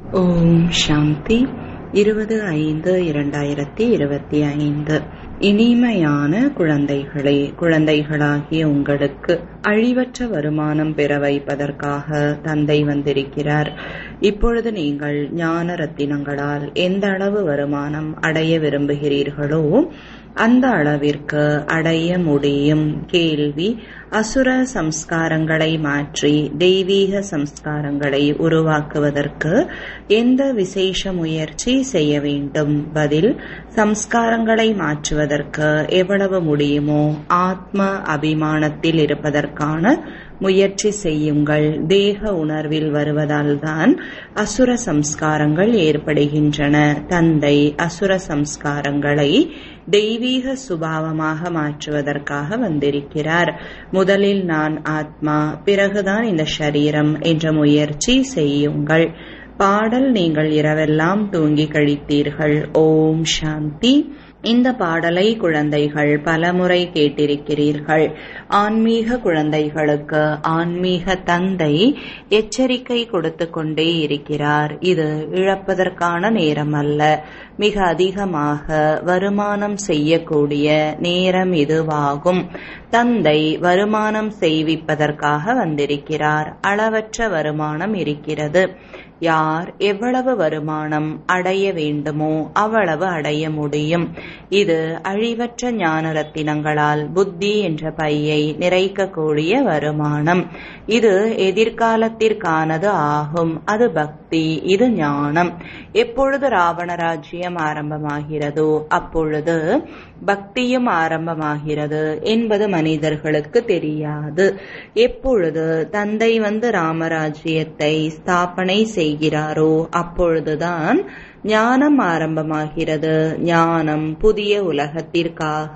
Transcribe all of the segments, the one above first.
ஓம் சாந்தி இருபது ஐந்து இரண்டாயிரத்தி இருபத்தி ஐந்து இனிமையான குழந்தைகளே குழந்தைகளாகிய உங்களுக்கு அழிவற்ற வருமானம் பெற வைப்பதற்காக தந்தை வந்திருக்கிறார் இப்பொழுது நீங்கள் ஞான ரத்தினங்களால் எந்த அளவு வருமானம் அடைய விரும்புகிறீர்களோ அந்த அளவிற்கு அடைய முடியும் கேள்வி அசுர சம்ஸ்காரங்களை மாற்றி தெய்வீக சம்ஸ்காரங்களை உருவாக்குவதற்கு எந்த விசேஷ முயற்சி செய்ய வேண்டும் பதில் சம்ஸ்காரங்களை மாற்றுவதற்கு எவ்வளவு முடியுமோ ஆத்ம அபிமானத்தில் இருப்பதற்கான முயற்சி செய்யுங்கள் தேக உணர்வில் வருவதால் தான் அசுர சம்ஸ்காரங்கள் ஏற்படுகின்றன தந்தை அசுர சம்ஸ்காரங்களை தெய்வீக சுபாவமாக மாற்றுவதற்காக வந்திருக்கிறார் முதலில் நான் ஆத்மா பிறகுதான் இந்த சரீரம் என்ற முயற்சி செய்யுங்கள் பாடல் நீங்கள் இரவெல்லாம் தூங்கி கழித்தீர்கள் ஓம் சாந்தி இந்த பாடலை குழந்தைகள் பலமுறை கேட்டிருக்கிறீர்கள் ஆன்மீக குழந்தைகளுக்கு ஆன்மீக தந்தை எச்சரிக்கை கொடுத்து கொண்டே இருக்கிறார் இது இழப்பதற்கான நேரம் அல்ல மிக அதிகமாக வருமானம் செய்யக்கூடிய நேரம் இதுவாகும் தந்தை வருமானம் செய்விப்பதற்காக வந்திருக்கிறார் அளவற்ற வருமானம் இருக்கிறது யார் எவ்வளவு வருமானம் அடைய வேண்டுமோ அவ்வளவு அடைய முடியும் இது அழிவற்ற ஞான ரத்தினங்களால் புத்தி என்ற பையை நிறைக்கக்கூடிய வருமானம் இது எதிர்காலத்திற்கானது ஆகும் அது பக்தி இது ஞானம் எப்பொழுது ராவண ராஜ்யம் ஆரம்பமாகிறதோ அப்பொழுது பக்தியும் ஆரம்பமாகிறது என்பது மனிதர்களுக்கு தெரியாது எப்பொழுது தந்தை வந்து ராமராஜ்யத்தை ஸ்தாபனை செய்கிறாரோ அப்பொழுதுதான் ஞானம் ஆரம்பமாகிறது ஞானம் புதிய உலகத்திற்காக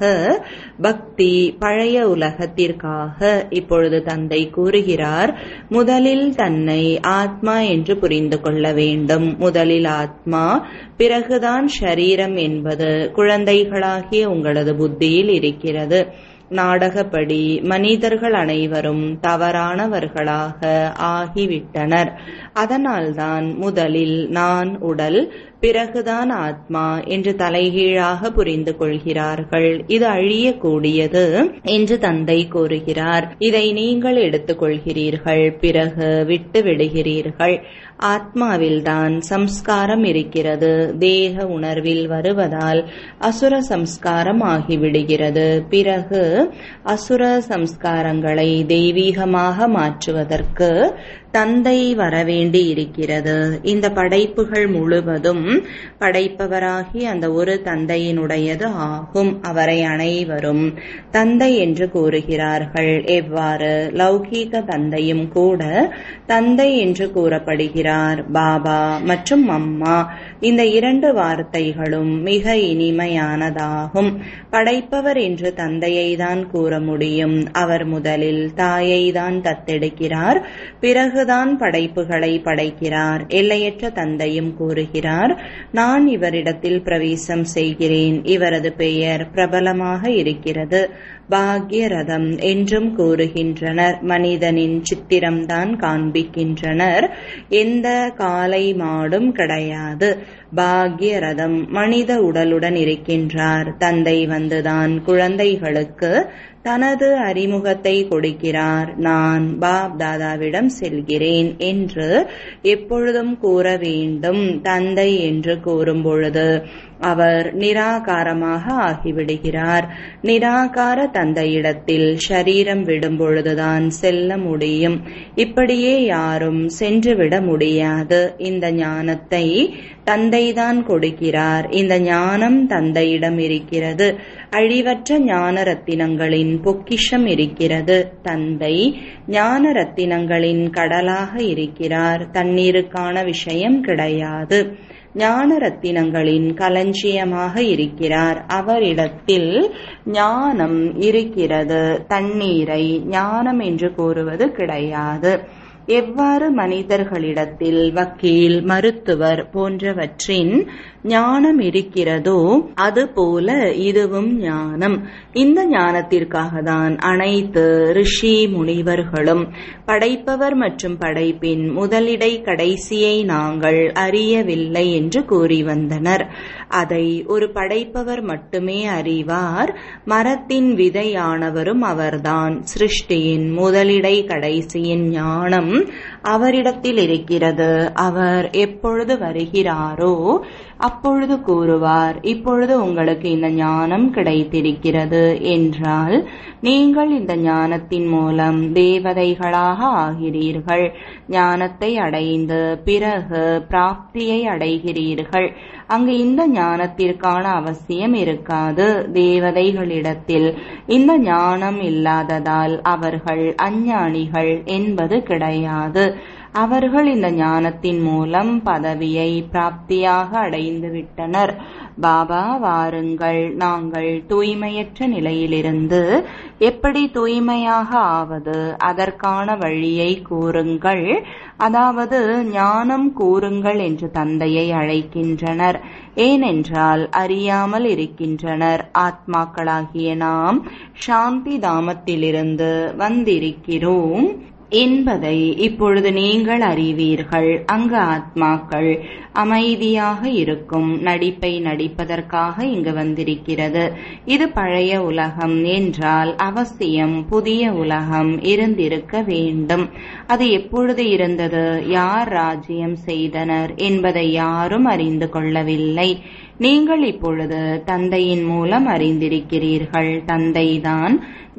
பக்தி பழைய உலகத்திற்காக இப்பொழுது தந்தை கூறுகிறார் முதலில் தன்னை ஆத்மா என்று புரிந்து கொள்ள வேண்டும் முதலில் ஆத்மா பிறகுதான் ஷரீரம் என்பது குழந்தைகளாகிய உங்களது புத்தியில் இருக்கிறது நாடகப்படி மனிதர்கள் அனைவரும் தவறானவர்களாக ஆகிவிட்டனர் அதனால்தான் முதலில் நான் உடல் பிறகுதான் ஆத்மா என்று தலைகீழாக புரிந்து கொள்கிறார்கள் இது அழியக்கூடியது என்று தந்தை கூறுகிறார் இதை நீங்கள் எடுத்துக்கொள்கிறீர்கள் பிறகு விட்டு விடுகிறீர்கள் ஆத்மாவில்தான் சம்ஸ்காரம் இருக்கிறது தேக உணர்வில் வருவதால் அசுர சம்ஸ்காரம் ஆகிவிடுகிறது பிறகு அசுர சம்ஸ்காரங்களை தெய்வீகமாக மாற்றுவதற்கு தந்தை வரவேண்டி இருக்கிறது இந்த படைப்புகள் முழுவதும் படைப்பவராகி அந்த ஒரு தந்தையினுடையது ஆகும் அவரை அனைவரும் தந்தை என்று கூறுகிறார்கள் எவ்வாறு லௌகீக தந்தையும் கூட தந்தை என்று கூறப்படுகிறார் பாபா மற்றும் அம்மா இந்த இரண்டு வார்த்தைகளும் மிக இனிமையானதாகும் படைப்பவர் என்று தந்தையை தான் கூற முடியும் அவர் முதலில் தாயை தான் தத்தெடுக்கிறார் பிறகுதான் படைப்புகளை படைக்கிறார் எல்லையற்ற தந்தையும் கூறுகிறார் நான் இவரிடத்தில் பிரவேசம் செய்கிறேன் இவரது பெயர் பிரபலமாக இருக்கிறது பாக்யரதம் என்றும் கூறுகின்றனர் மனிதனின் சித்திரம்தான் காண்பிக்கின்றனர் எந்த காலை மாடும் கிடையாது பாக்யரதம் மனித உடலுடன் இருக்கின்றார் தந்தை வந்துதான் குழந்தைகளுக்கு தனது அறிமுகத்தை கொடுக்கிறார் நான் பாப் தாதாவிடம் செல்கிறேன் என்று எப்பொழுதும் கூற வேண்டும் தந்தை என்று கூறும் பொழுது அவர் நிராகாரமாக ஆகிவிடுகிறார் நிராகார தந்தையிடத்தில் ஷரீரம் விடும் பொழுதுதான் செல்ல முடியும் இப்படியே யாரும் சென்றுவிட முடியாது இந்த ஞானத்தை தந்தைதான் கொடுக்கிறார் இந்த ஞானம் தந்தையிடம் இருக்கிறது அழிவற்ற ஞான ரத்தினங்களின் பொக்கிஷம் இருக்கிறது தந்தை ஞான ரத்தினங்களின் கடலாக இருக்கிறார் தண்ணீருக்கான விஷயம் கிடையாது ஞான ரத்தினங்களின் களஞ்சியமாக இருக்கிறார் அவரிடத்தில் ஞானம் இருக்கிறது தண்ணீரை ஞானம் என்று கூறுவது கிடையாது எவ்வாறு மனிதர்களிடத்தில் வக்கீல் மருத்துவர் போன்றவற்றின் ஞானம் இருக்கிறதோ அதுபோல இதுவும் ஞானம் இந்த ஞானத்திற்காக தான் அனைத்து ரிஷி முனிவர்களும் படைப்பவர் மற்றும் படைப்பின் முதலிடை கடைசியை நாங்கள் அறியவில்லை என்று கூறி வந்தனர் அதை ஒரு படைப்பவர் மட்டுமே அறிவார் மரத்தின் விதையானவரும் அவர்தான் சிருஷ்டியின் முதலிடை கடைசியின் ஞானம் அவரிடத்தில் இருக்கிறது அவர் எப்பொழுது வருகிறாரோ அப்பொழுது கூறுவார் இப்பொழுது உங்களுக்கு இந்த ஞானம் கிடைத்திருக்கிறது என்றால் நீங்கள் இந்த ஞானத்தின் மூலம் தேவதைகளாக ஆகிறீர்கள் ஞானத்தை அடைந்து பிறகு பிராப்தியை அடைகிறீர்கள் அங்கு இந்த ஞானத்திற்கான அவசியம் இருக்காது தேவதைகளிடத்தில் இந்த ஞானம் இல்லாததால் அவர்கள் அஞ்ஞானிகள் என்பது கிடையாது அவர்கள் இந்த ஞானத்தின் மூலம் பதவியை பிராப்தியாக அடைந்து விட்டனர் பாபா வாருங்கள் நாங்கள் தூய்மையற்ற நிலையிலிருந்து எப்படி தூய்மையாக ஆவது அதற்கான வழியை கூறுங்கள் அதாவது ஞானம் கூறுங்கள் என்று தந்தையை அழைக்கின்றனர் ஏனென்றால் அறியாமல் இருக்கின்றனர் ஆத்மாக்களாகிய நாம் சாந்தி தாமத்திலிருந்து வந்திருக்கிறோம் என்பதை இப்பொழுது நீங்கள் அறிவீர்கள் அங்கு ஆத்மாக்கள் அமைதியாக இருக்கும் நடிப்பை நடிப்பதற்காக இங்கு வந்திருக்கிறது இது பழைய உலகம் என்றால் அவசியம் புதிய உலகம் இருந்திருக்க வேண்டும் அது எப்பொழுது இருந்தது யார் ராஜ்யம் செய்தனர் என்பதை யாரும் அறிந்து கொள்ளவில்லை நீங்கள் இப்பொழுது தந்தையின் மூலம் அறிந்திருக்கிறீர்கள் தந்தைதான்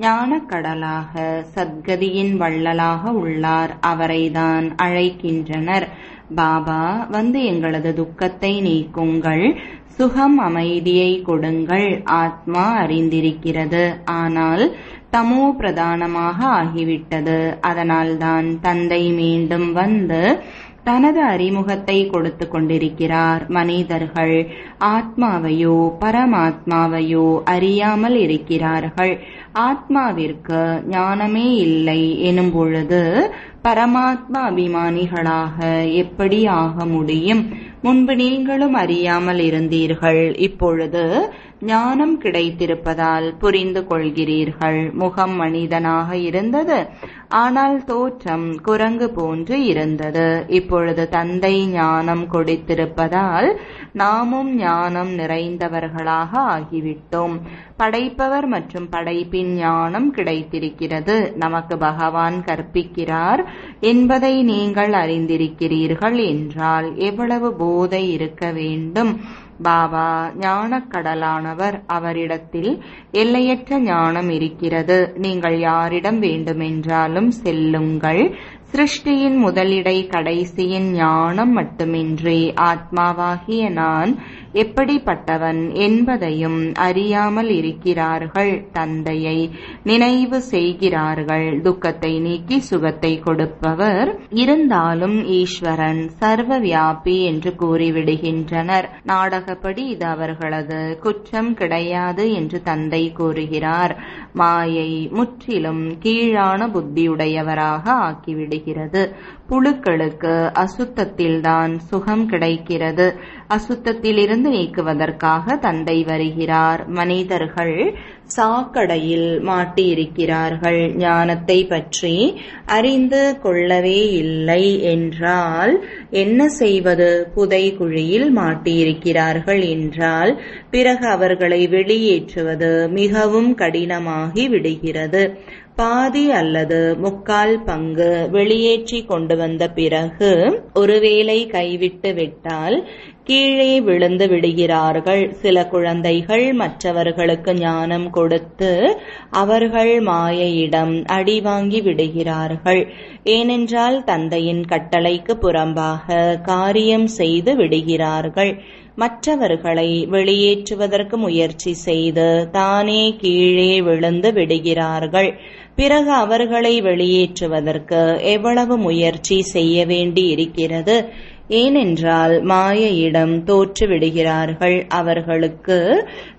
ஞானக்கடலாக சத்கதியின் வள்ளலாக உள்ளார் அவரைதான் அழைக்கின்றனர் பாபா வந்து எங்களது துக்கத்தை நீக்குங்கள் சுகம் அமைதியை கொடுங்கள் ஆத்மா அறிந்திருக்கிறது ஆனால் தமோ பிரதானமாக ஆகிவிட்டது அதனால்தான் தந்தை மீண்டும் வந்து தனது அறிமுகத்தை கொடுத்து கொண்டிருக்கிறார் மனிதர்கள் ஆத்மாவையோ பரமாத்மாவையோ அறியாமல் இருக்கிறார்கள் ஆத்மாவிற்கு ஞானமே இல்லை எனும் பொழுது பரமாத்மா அபிமானிகளாக எப்படி ஆக முடியும் முன்பு நீங்களும் அறியாமல் இருந்தீர்கள் இப்பொழுது ஞானம் கிடைத்திருப்பதால் புரிந்து கொள்கிறீர்கள் முகம் மனிதனாக இருந்தது ஆனால் தோற்றம் குரங்கு போன்று இருந்தது இப்பொழுது தந்தை ஞானம் கொடுத்திருப்பதால் நாமும் ஞானம் நிறைந்தவர்களாக ஆகிவிட்டோம் படைப்பவர் மற்றும் படைப்பின் ஞானம் கிடைத்திருக்கிறது நமக்கு பகவான் கற்பிக்கிறார் என்பதை நீங்கள் அறிந்திருக்கிறீர்கள் என்றால் எவ்வளவு போதை இருக்க வேண்டும் பாபா ஞானக்கடலானவர் அவரிடத்தில் எல்லையற்ற ஞானம் இருக்கிறது நீங்கள் யாரிடம் வேண்டுமென்றாலும் செல்லுங்கள் சிருஷ்டியின் முதலிடை கடைசியின் ஞானம் மட்டுமின்றி ஆத்மாவாகிய நான் எப்படிப்பட்டவன் என்பதையும் அறியாமல் இருக்கிறார்கள் தந்தையை நினைவு செய்கிறார்கள் துக்கத்தை நீக்கி சுகத்தை கொடுப்பவர் இருந்தாலும் ஈஸ்வரன் சர்வ வியாபி என்று கூறிவிடுகின்றனர் நாடகப்படி இது அவர்களது குற்றம் கிடையாது என்று தந்தை கூறுகிறார் மாயை முற்றிலும் கீழான புத்தியுடையவராக ஆக்கிவிடுகிறது புழுக்களுக்கு அசுத்தத்தில்தான் சுகம் கிடைக்கிறது அசுத்தத்திலிருந்து நீக்குவதற்காக தந்தை வருகிறார் மனிதர்கள் சாக்கடையில் மாட்டியிருக்கிறார்கள் ஞானத்தை பற்றி அறிந்து கொள்ளவே இல்லை என்றால் என்ன செய்வது புதை குழியில் மாட்டியிருக்கிறார்கள் என்றால் பிறகு அவர்களை வெளியேற்றுவது மிகவும் கடினமாகி விடுகிறது பாதி அல்லது முக்கால் பங்கு வெளியேற்றி கொண்டு வந்த பிறகு ஒருவேளை கைவிட்டு விட்டால் கீழே விழுந்து விடுகிறார்கள் சில குழந்தைகள் மற்றவர்களுக்கு ஞானம் கொடுத்து அவர்கள் மாயையிடம் அடி வாங்கி விடுகிறார்கள் ஏனென்றால் தந்தையின் கட்டளைக்கு புறம்பாக காரியம் செய்து விடுகிறார்கள் மற்றவர்களை வெளியேற்றுவதற்கு முயற்சி செய்து தானே கீழே விழுந்து விடுகிறார்கள் பிறகு அவர்களை வெளியேற்றுவதற்கு எவ்வளவு முயற்சி செய்ய வேண்டி இருக்கிறது ஏனென்றால் மாயையிடம் தோற்று விடுகிறார்கள் அவர்களுக்கு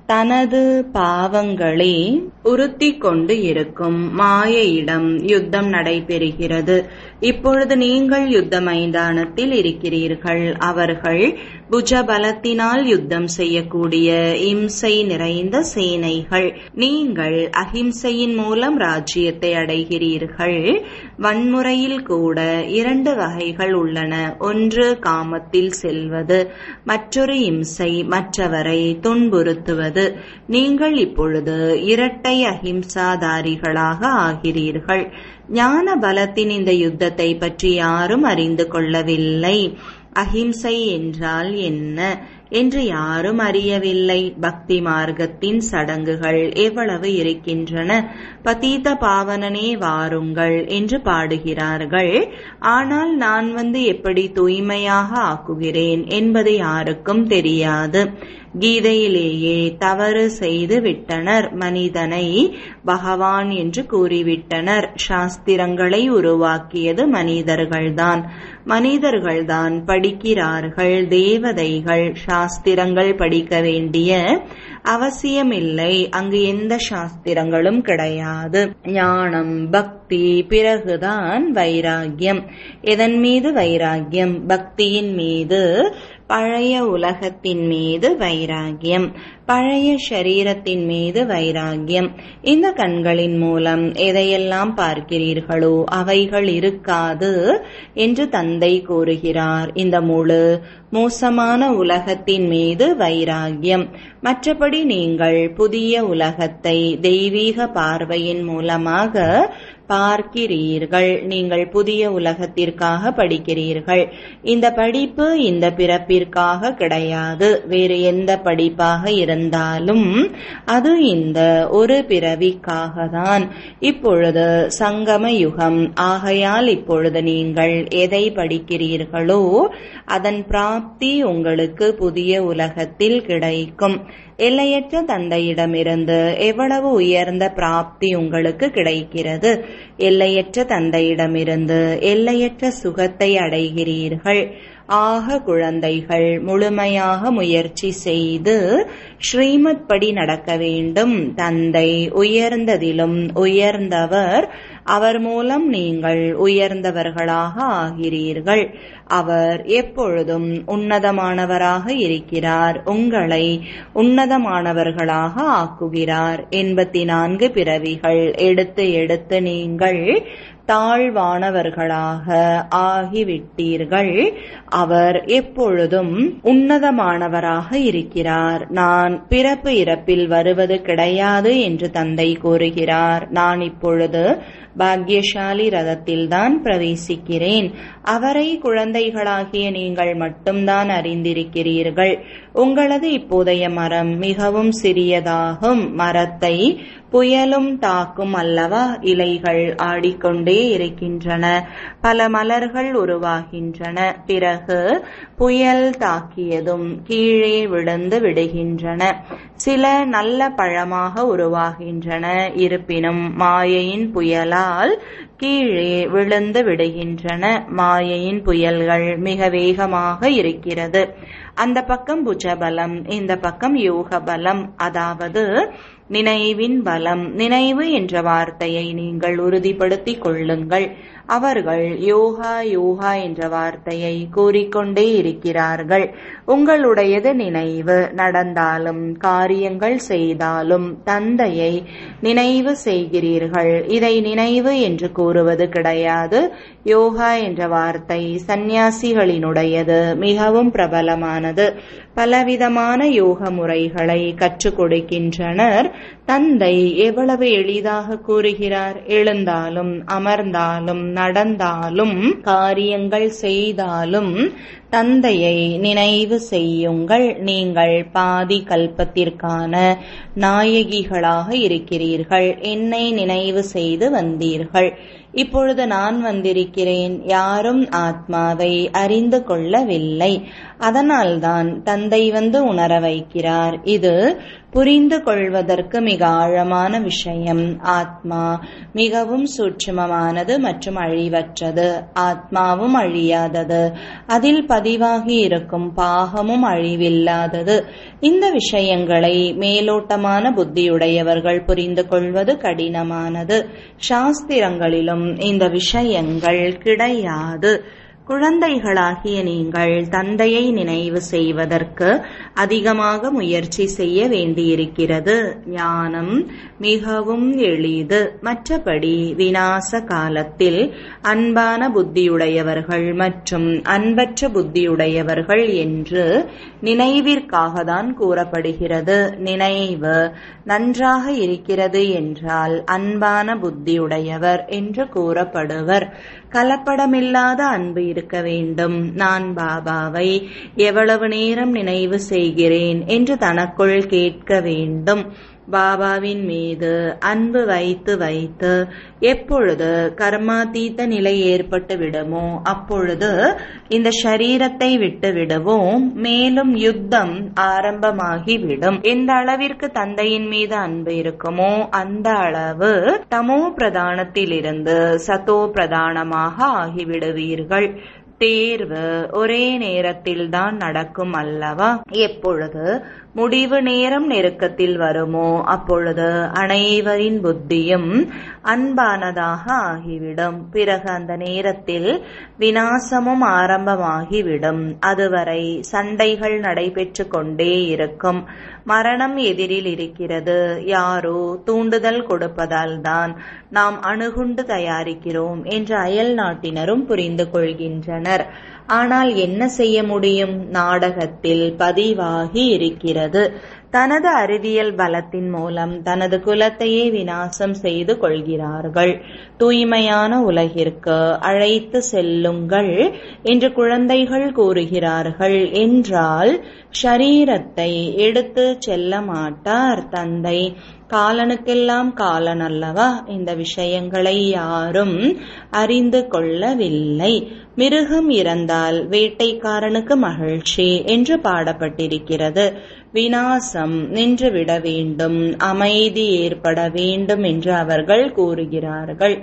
தனது பாவங்களை உறுத்தி கொண்டு இருக்கும் மாயையிடம் யுத்தம் நடைபெறுகிறது இப்பொழுது நீங்கள் யுத்த மைதானத்தில் இருக்கிறீர்கள் அவர்கள் புஜபலத்தினால் யுத்தம் செய்யக்கூடிய இம்சை நிறைந்த சேனைகள் நீங்கள் அஹிம்சையின் மூலம் ராஜ்யத்தை அடைகிறீர்கள் வன்முறையில் கூட இரண்டு வகைகள் உள்ளன ஒன்று காமத்தில் செல்வது மற்றொரு இம்சை மற்றவரை துன்புறுத்துவது நீங்கள் இப்பொழுது இரட்டை அஹிம்சாதாரிகளாக ஆகிறீர்கள் ஞான பலத்தின் இந்த யுத்தத்தை பற்றி யாரும் அறிந்து கொள்ளவில்லை அஹிம்சை என்றால் என்ன என்று யாரும் அறியவில்லை பக்தி மார்க்கத்தின் சடங்குகள் எவ்வளவு இருக்கின்றன பதீத பாவனனே வாருங்கள் என்று பாடுகிறார்கள் ஆனால் நான் வந்து எப்படி தூய்மையாக ஆக்குகிறேன் என்பது யாருக்கும் தெரியாது கீதையிலேயே தவறு செய்து விட்டனர் மனிதனை பகவான் என்று கூறிவிட்டனர் சாஸ்திரங்களை உருவாக்கியது மனிதர்கள்தான் மனிதர்கள்தான் படிக்கிறார்கள் தேவதைகள் சாஸ்திரங்கள் படிக்க வேண்டிய அவசியமில்லை அங்கு எந்த சாஸ்திரங்களும் கிடையாது ஞானம் பக்தி பிறகுதான் வைராகியம் எதன் மீது வைராகியம் பக்தியின் மீது பழைய உலகத்தின் மீது வைராகியம் பழைய சரீரத்தின் மீது வைராகியம் இந்த கண்களின் மூலம் எதையெல்லாம் பார்க்கிறீர்களோ அவைகள் இருக்காது என்று தந்தை கூறுகிறார் இந்த முழு மோசமான உலகத்தின் மீது வைராகியம் மற்றபடி நீங்கள் புதிய உலகத்தை தெய்வீக பார்வையின் மூலமாக பார்க்கிறீர்கள் நீங்கள் புதிய உலகத்திற்காக படிக்கிறீர்கள் இந்த படிப்பு இந்த பிறப்பிற்காக கிடையாது வேறு எந்த படிப்பாக இருந்தாலும் அது இந்த ஒரு பிறவிக்காக தான் இப்பொழுது சங்கம யுகம் ஆகையால் இப்பொழுது நீங்கள் எதை படிக்கிறீர்களோ அதன் பிராப்தி உங்களுக்கு புதிய உலகத்தில் கிடைக்கும் எல்லையற்ற தந்தையிடமிருந்து எவ்வளவு உயர்ந்த பிராப்தி உங்களுக்கு கிடைக்கிறது எல்லையற்ற தந்தையிடமிருந்து எல்லையற்ற சுகத்தை அடைகிறீர்கள் ஆக குழந்தைகள் முழுமையாக முயற்சி செய்து ஸ்ரீமத் படி நடக்க வேண்டும் தந்தை உயர்ந்ததிலும் உயர்ந்தவர் அவர் மூலம் நீங்கள் உயர்ந்தவர்களாக ஆகிறீர்கள் அவர் எப்பொழுதும் உன்னதமானவராக இருக்கிறார் உங்களை உன்னதமானவர்களாக ஆக்குகிறார் எண்பத்தி நான்கு பிறவிகள் எடுத்து எடுத்து நீங்கள் தாழ்வானவர்களாக ஆகிவிட்டீர்கள் அவர் எப்பொழுதும் உன்னதமானவராக இருக்கிறார் நான் பிறப்பு இறப்பில் வருவது கிடையாது என்று தந்தை கூறுகிறார் நான் இப்பொழுது பாக்யசாலி ரதத்தில்தான் பிரவேசிக்கிறேன் அவரை குழந்தைகளாகிய நீங்கள் மட்டும்தான் அறிந்திருக்கிறீர்கள் உங்களது இப்போதைய மரம் மிகவும் சிறியதாகும் மரத்தை புயலும் தாக்கும் அல்லவா இலைகள் ஆடிக்கொண்டே இருக்கின்றன பல மலர்கள் உருவாகின்றன பிறகு புயல் தாக்கியதும் கீழே விழுந்து விடுகின்றன சில நல்ல பழமாக உருவாகின்றன இருப்பினும் மாயையின் புயலால் கீழே விழுந்து விடுகின்றன மாயையின் புயல்கள் மிக வேகமாக இருக்கிறது அந்த பக்கம் புஜபலம் இந்த பக்கம் யோக பலம் அதாவது நினைவின் பலம் நினைவு என்ற வார்த்தையை நீங்கள் உறுதிப்படுத்திக் கொள்ளுங்கள் அவர்கள் யோகா யோகா என்ற வார்த்தையை கூறிக்கொண்டே இருக்கிறார்கள் உங்களுடையது நினைவு நடந்தாலும் காரியங்கள் செய்தாலும் தந்தையை நினைவு செய்கிறீர்கள் இதை நினைவு என்று கூறுவது கிடையாது யோகா என்ற வார்த்தை சந்நியாசிகளினுடையது மிகவும் பிரபலமானது பலவிதமான யோக முறைகளை கற்றுக் கொடுக்கின்றனர் தந்தை எவ்வளவு எளிதாக கூறுகிறார் எழுந்தாலும் அமர்ந்தாலும் நடந்தாலும் காரியங்கள் செய்தாலும் தந்தையை நினைவு செய்யுங்கள் நீங்கள் பாதி கல்பத்திற்கான நாயகிகளாக இருக்கிறீர்கள் என்னை நினைவு செய்து வந்தீர்கள் இப்பொழுது நான் வந்திருக்கிறேன் யாரும் ஆத்மாவை அறிந்து கொள்ளவில்லை அதனால்தான் தந்தை வந்து உணர வைக்கிறார் இது புரிந்து கொள்வதற்கு மிக ஆழமான விஷயம் ஆத்மா மிகவும் சூட்சுமமானது மற்றும் அழிவற்றது ஆத்மாவும் அழியாதது அதில் பதிவாகி இருக்கும் பாகமும் அழிவில்லாதது இந்த விஷயங்களை மேலோட்டமான புத்தியுடையவர்கள் புரிந்து கொள்வது கடினமானது சாஸ்திரங்களிலும் இந்த விஷயங்கள் கிடையாது குழந்தைகளாகிய நீங்கள் தந்தையை நினைவு செய்வதற்கு அதிகமாக முயற்சி செய்ய வேண்டியிருக்கிறது ஞானம் மிகவும் எளிது மற்றபடி வினாச காலத்தில் அன்பான புத்தியுடையவர்கள் மற்றும் அன்பற்ற புத்தியுடையவர்கள் என்று நினைவிற்காக தான் கூறப்படுகிறது நினைவு நன்றாக இருக்கிறது என்றால் அன்பான புத்தியுடையவர் என்று கூறப்படுவர் கலப்படமில்லாத அன்பு இருக்க வேண்டும் நான் பாபாவை எவ்வளவு நேரம் நினைவு செய்கிறேன் என்று தனக்குள் கேட்க வேண்டும் பாபாவின் மீது அன்பு வைத்து வைத்து எப்பொழுது கர்மாதீத்த நிலை ஏற்பட்டு விடுமோ அப்பொழுது இந்த சரீரத்தை விட்டு விடுவோம் மேலும் யுத்தம் ஆரம்பமாகிவிடும் எந்த அளவிற்கு தந்தையின் மீது அன்பு இருக்குமோ அந்த அளவு தமோ பிரதானத்திலிருந்து சதோ பிரதானமாக ஆகிவிடுவீர்கள் தேர்வு ஒரே நேரத்தில் தான் நடக்கும் அல்லவா எப்பொழுது முடிவு நேரம் நெருக்கத்தில் வருமோ அப்பொழுது அனைவரின் புத்தியும் அன்பானதாக ஆகிவிடும் பிறகு அந்த நேரத்தில் வினாசமும் ஆரம்பமாகிவிடும் அதுவரை சண்டைகள் நடைபெற்று கொண்டே இருக்கும் மரணம் எதிரில் இருக்கிறது யாரோ தூண்டுதல் கொடுப்பதால் தான் நாம் அணுகுண்டு தயாரிக்கிறோம் என்று அயல் நாட்டினரும் புரிந்து கொள்கின்றனர் ஆனால் என்ன செய்ய முடியும் நாடகத்தில் பதிவாகி இருக்கிறது தனது அறிவியல் பலத்தின் மூலம் தனது குலத்தையே வினாசம் செய்து கொள்கிறார்கள் தூய்மையான உலகிற்கு அழைத்து செல்லுங்கள் என்று குழந்தைகள் கூறுகிறார்கள் என்றால் ஷரீரத்தை எடுத்து செல்ல மாட்டார் தந்தை காலனுக்கெல்லாம் காலன் அல்லவா இந்த விஷயங்களை யாரும் அறிந்து கொள்ளவில்லை மிருகம் இறந்தால் வேட்டைக்காரனுக்கு மகிழ்ச்சி என்று பாடப்பட்டிருக்கிறது வினாசம் நின்றுவிட வேண்டும் அமைதி ஏற்பட வேண்டும் என்று அவர்கள் கூறுகிறார்கள்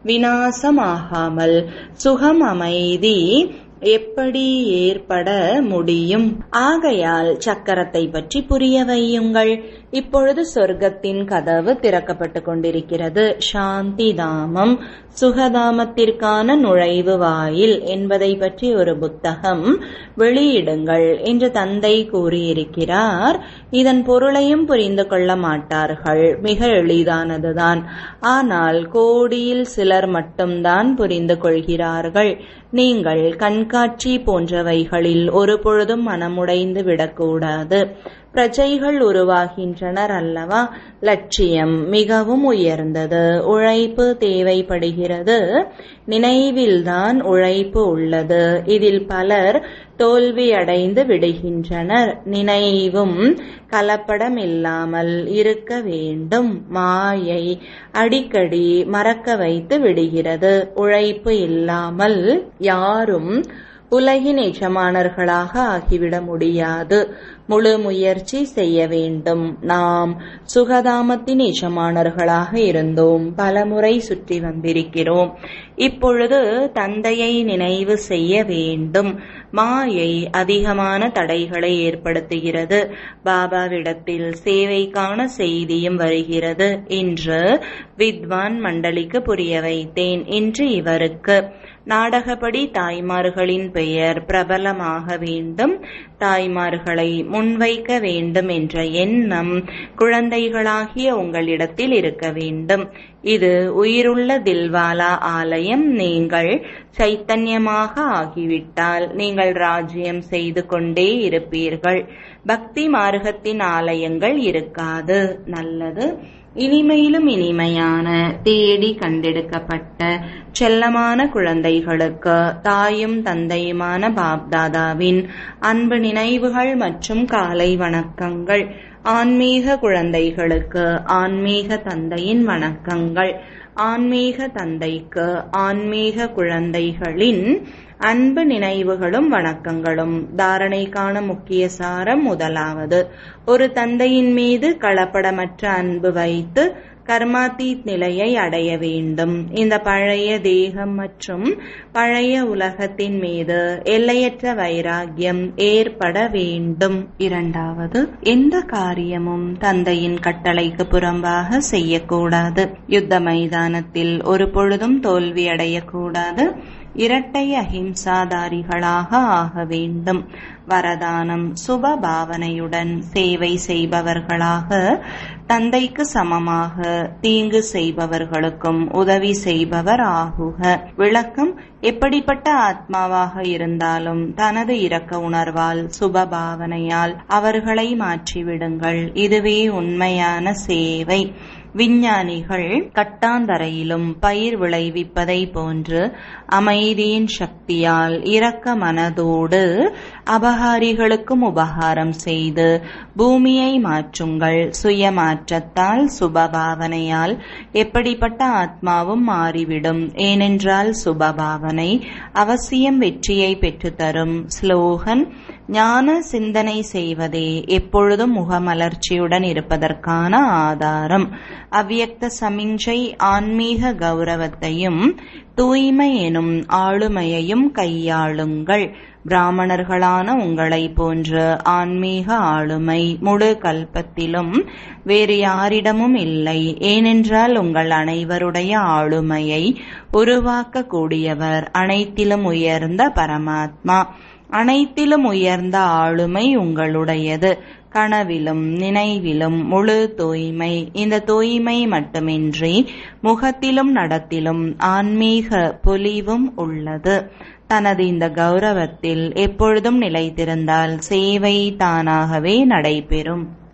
வினாசமாகாமல் சுகம் அமைதி எப்படி ஏற்பட முடியும் ஆகையால் சக்கரத்தை பற்றி புரிய வையுங்கள் இப்பொழுது சொர்க்கத்தின் கதவு திறக்கப்பட்டு கொண்டிருக்கிறது சாந்தி தாமம் சுகதாமத்திற்கான நுழைவு வாயில் என்பதை பற்றி ஒரு புத்தகம் வெளியிடுங்கள் என்று தந்தை கூறியிருக்கிறார் இதன் பொருளையும் புரிந்து கொள்ள மாட்டார்கள் மிக எளிதானதுதான் ஆனால் கோடியில் சிலர் மட்டும்தான் புரிந்து கொள்கிறார்கள் நீங்கள் கண்காட்சி போன்றவைகளில் ஒரு பொழுதும் மனமுடைந்து விடக்கூடாது பிரஜைகள் உருவாகின்றனர் அல்லவா லட்சியம் மிகவும் உயர்ந்தது உழைப்பு தேவைப்படுகிறது நினைவில்தான் உழைப்பு உள்ளது இதில் பலர் தோல்வியடைந்து விடுகின்றனர் நினைவும் கலப்படம் இல்லாமல் இருக்க வேண்டும் மாயை அடிக்கடி மறக்க வைத்து விடுகிறது உழைப்பு இல்லாமல் யாரும் உலகின் எஜமானர்களாக ஆகிவிட முடியாது முழு முயற்சி செய்ய வேண்டும் நாம் சுகதாமத்தின் எஜமானர்களாக இருந்தோம் பலமுறை சுற்றி வந்திருக்கிறோம் இப்பொழுது தந்தையை நினைவு செய்ய வேண்டும் மாயை அதிகமான தடைகளை ஏற்படுத்துகிறது பாபாவிடத்தில் சேவைக்கான செய்தியும் வருகிறது இன்று வித்வான் மண்டலிக்கு புரிய வைத்தேன் இன்று இவருக்கு நாடகப்படி தாய்மார்களின் பெயர் பிரபலமாக வேண்டும் தாய்மார்களை முன்வைக்க வேண்டும் என்ற எண்ணம் குழந்தைகளாகிய உங்களிடத்தில் இருக்க வேண்டும் இது உயிருள்ள தில்வாலா ஆலயம் நீங்கள் சைத்தன்யமாக ஆகிவிட்டால் நீங்கள் ராஜ்யம் செய்து கொண்டே இருப்பீர்கள் பக்தி மார்க்கத்தின் ஆலயங்கள் இருக்காது நல்லது இனிமையிலும் இனிமையான தேடி கண்டெடுக்கப்பட்ட செல்லமான குழந்தைகளுக்கு தாயும் தந்தையுமான பாப்தாதாவின் அன்பு நினைவுகள் மற்றும் காலை வணக்கங்கள் ஆன்மீக குழந்தைகளுக்கு ஆன்மீக தந்தையின் வணக்கங்கள் ஆன்மீக தந்தைக்கு ஆன்மீக குழந்தைகளின் அன்பு நினைவுகளும் வணக்கங்களும் தாரணைக்கான முக்கிய சாரம் முதலாவது ஒரு தந்தையின் மீது கலப்படமற்ற அன்பு வைத்து கர்மாத்தீத் நிலையை அடைய வேண்டும் இந்த பழைய தேகம் மற்றும் பழைய உலகத்தின் மீது எல்லையற்ற வைராகியம் ஏற்பட வேண்டும் இரண்டாவது எந்த காரியமும் தந்தையின் கட்டளைக்கு புறம்பாக செய்யக்கூடாது யுத்த மைதானத்தில் ஒரு பொழுதும் தோல்வியடையக்கூடாது இரட்டை அஹிம்சாதாரிகளாக ஆக வேண்டும் வரதானம் சுப பாவனையுடன் சேவை செய்பவர்களாக தந்தைக்கு சமமாக தீங்கு செய்பவர்களுக்கும் உதவி செய்பவர் ஆகுக விளக்கம் எப்படிப்பட்ட ஆத்மாவாக இருந்தாலும் தனது இரக்க உணர்வால் சுப பாவனையால் அவர்களை மாற்றிவிடுங்கள் இதுவே உண்மையான சேவை விஞ்ஞானிகள் கட்டாந்தரையிலும் பயிர் விளைவிப்பதை போன்று அமைதியின் சக்தியால் இரக்க மனதோடு அபகாரிகளுக்கும் உபகாரம் செய்து பூமியை மாற்றுங்கள் சுயமாற்றத்தால் சுபபாவனையால் எப்படிப்பட்ட ஆத்மாவும் மாறிவிடும் ஏனென்றால் சுபபாவனை அவசியம் வெற்றியை பெற்றுத்தரும் ஸ்லோகன் ஞான சிந்தனை செய்வதே எப்பொழுதும் முகமலர்ச்சியுடன் இருப்பதற்கான ஆதாரம் அவ்வியக்த சமிஞ்சை ஆன்மீக கௌரவத்தையும் தூய்மை எனும் ஆளுமையையும் கையாளுங்கள் பிராமணர்களான உங்களை போன்ற ஆன்மீக ஆளுமை முழு கல்பத்திலும் வேறு யாரிடமும் இல்லை ஏனென்றால் உங்கள் அனைவருடைய ஆளுமையை உருவாக்கக்கூடியவர் அனைத்திலும் உயர்ந்த பரமாத்மா அனைத்திலும் உயர்ந்த ஆளுமை உங்களுடையது கனவிலும் நினைவிலும் முழு தூய்மை இந்த தூய்மை மட்டுமின்றி முகத்திலும் நடத்திலும் ஆன்மீக பொலிவும் உள்ளது தனது இந்த கௌரவத்தில் எப்பொழுதும் நிலைத்திருந்தால் சேவை தானாகவே நடைபெறும்